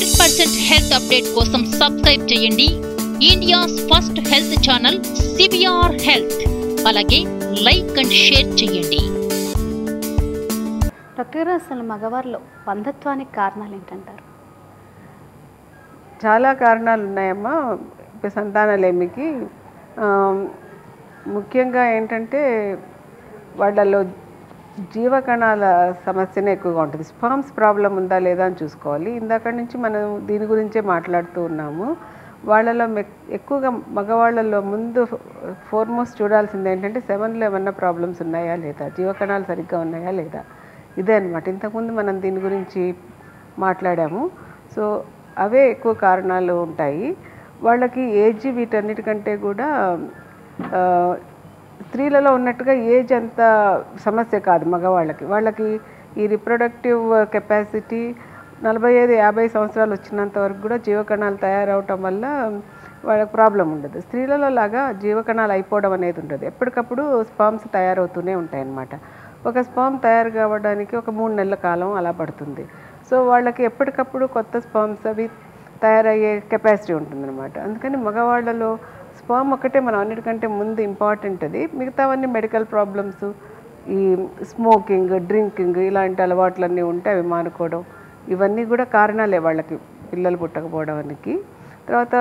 hundred percent health update కోసం subscribe చేయండి India's first health channel CBR health అలాగే like and share చేయండి doctor గారు అసలు మగవారిలో బంధత్వానికి కారణాలు ఏంటంటారు చాలా కారణాలు ఉన్నాయమ్మా ఇప్పుడు సంతానలేమికి ఆ, ముఖ్యంగా ఏంటంటే వాళ్ళలో జీవకణాల సమస్యనే ఎక్కువగా ఉంటుంది స్పామ్స్ ప్రాబ్లం ఉందా లేదా అని చూసుకోవాలి ఇందాక నుంచి మనం దీని గురించే మాట్లాడుతూ ఉన్నాము వాళ్ళలో మెక్- ఎక్కువగా మగవాళ్ళలో ముందు ఫోర్మోస్ట్ చూడాల్సింది ఏంటంటే సెవెన్లో ఏమన్నా ప్రాబ్లమ్స్ ఉన్నాయా లేదా జీవకణాలు సరిగ్గా ఉన్నాయా లేదా ఇదే అనమాట ఇంతకుముందు మనం దీని గురించి మాట్లాడాము సో అవే ఎక్కువ కారణాలు ఉంటాయి వాళ్ళకి ఏజ్ వీటన్నిటికంటే కూడా ఆ, స్త్రీలలో ఉన్నట్టుగా ఏజ్ అంత సమస్య కాదు మగవాళ్ళకి వాళ్ళకి ఈ రిప్రొడక్టివ్ కెపాసిటీ నలభై ఐదు యాభై సంవత్సరాలు వచ్చినంత వరకు కూడా జీవకణాలు తయారవటం వల్ల వాళ్ళకి ప్రాబ్లం ఉండదు స్త్రీలలో లాగా జీవకణాలు అయిపోవడం అనేది ఉండదు ఎప్పటికప్పుడు స్పామ్స్ తయారవుతూనే ఉంటాయి అన్నమాట ఒక స్పామ్ తయారు కావడానికి ఒక మూడు నెలల కాలం అలా పడుతుంది సో వాళ్ళకి ఎప్పటికప్పుడు కొత్త స్పామ్స్ అవి తయారయ్యే కెపాసిటీ ఉంటుందన్నమాట అందుకని మగవాళ్ళలో స్పామ్ ఒకటే మనం అన్నిటికంటే ముందు ఇంపార్టెంట్ అది మిగతావన్నీ మెడికల్ ప్రాబ్లమ్స్ ఈ స్మోకింగ్ డ్రింకింగ్ ఇలాంటి అలవాట్లన్నీ ఉంటే అవి మానుకోవడం ఇవన్నీ కూడా కారణాలే వాళ్ళకి పిల్లలు పుట్టకపోవడానికి తర్వాత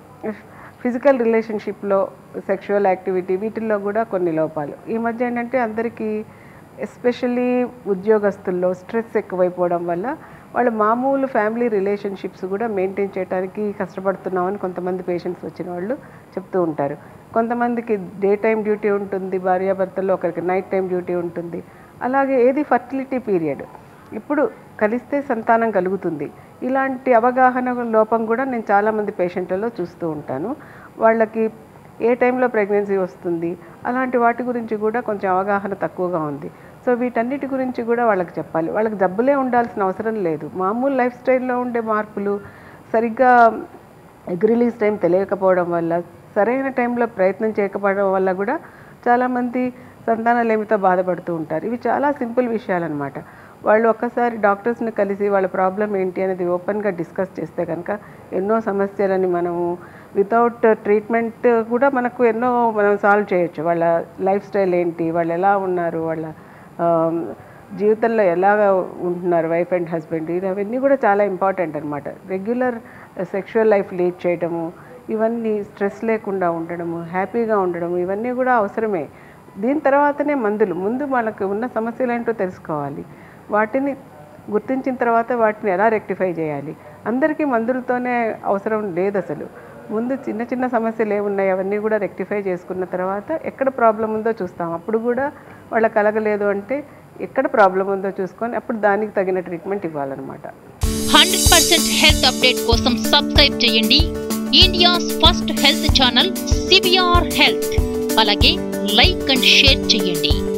ఫిజికల్ రిలేషన్షిప్లో సెక్షువల్ యాక్టివిటీ వీటిల్లో కూడా కొన్ని లోపాలు ఈ మధ్య ఏంటంటే అందరికీ ఎస్పెషల్లీ ఉద్యోగస్తుల్లో స్ట్రెస్ ఎక్కువైపోవడం వల్ల వాళ్ళు మామూలు ఫ్యామిలీ రిలేషన్షిప్స్ కూడా మెయింటైన్ చేయడానికి కష్టపడుతున్నామని కొంతమంది పేషెంట్స్ వచ్చిన వాళ్ళు చెప్తూ ఉంటారు కొంతమందికి డే టైం డ్యూటీ ఉంటుంది భార్యాభర్తల్లో ఒకరికి నైట్ టైం డ్యూటీ ఉంటుంది అలాగే ఏది ఫర్టిలిటీ పీరియడ్ ఇప్పుడు కలిస్తే సంతానం కలుగుతుంది ఇలాంటి అవగాహన లోపం కూడా నేను చాలామంది పేషెంట్లలో చూస్తూ ఉంటాను వాళ్ళకి ఏ టైంలో ప్రెగ్నెన్సీ వస్తుంది అలాంటి వాటి గురించి కూడా కొంచెం అవగాహన తక్కువగా ఉంది సో వీటన్నిటి గురించి కూడా వాళ్ళకి చెప్పాలి వాళ్ళకి జబ్బులే ఉండాల్సిన అవసరం లేదు మామూలు లైఫ్ స్టైల్లో ఉండే మార్పులు సరిగ్గా ఎగ్ రిలీజ్ టైం తెలియకపోవడం వల్ల సరైన టైంలో ప్రయత్నం చేయకపోవడం వల్ల కూడా చాలామంది సంతానలేమితో బాధపడుతూ ఉంటారు ఇవి చాలా సింపుల్ విషయాలన్నమాట వాళ్ళు ఒక్కసారి డాక్టర్స్ని కలిసి వాళ్ళ ప్రాబ్లం ఏంటి అనేది ఓపెన్గా డిస్కస్ చేస్తే కనుక ఎన్నో సమస్యలని మనము వితౌట్ ట్రీట్మెంట్ కూడా మనకు ఎన్నో మనం సాల్వ్ చేయొచ్చు వాళ్ళ లైఫ్ స్టైల్ ఏంటి వాళ్ళు ఎలా ఉన్నారు వాళ్ళ ఆ, జీవితంలో ఎలాగ ఉంటున్నారు వైఫ్ అండ్ హస్బెండ్ ఇవన్నీ కూడా చాలా ఇంపార్టెంట్ అనమాట రెగ్యులర్ సెక్షువల్ లైఫ్ లీడ్ చేయడము ఇవన్నీ స్ట్రెస్ లేకుండా ఉండడము హ్యాపీగా ఉండడము ఇవన్నీ కూడా అవసరమే దీని తర్వాతనే మందులు ముందు మనకు ఉన్న సమస్యలు ఏంటో తెలుసుకోవాలి వాటిని గుర్తించిన తర్వాత వాటిని ఎలా రెక్టిఫై చేయాలి అందరికీ మందులతోనే అవసరం లేదు అసలు ముందు చిన్న చిన్న సమస్యలు ఏమున్నాయి అవన్నీ కూడా రెక్టిఫై చేసుకున్న తర్వాత ఎక్కడ ప్రాబ్లం ఉందో చూస్తాం అప్పుడు కూడా వాళ్ళకి కలగలేదు అంటే ఎక్కడ ప్రాబ్లం ఉందో చూసుకొని అప్పుడు దానికి తగిన ట్రీట్మెంట్ ఇవ్వాలన్నమాట హండ్రెడ్ పర్సెంట్ హెల్త్ అప్డేట్ కోసం సబ్స్క్రైబ్ చేయండి India's first health channel CBR health అలాగే లైక్ అండ్ షేర్ చేయండి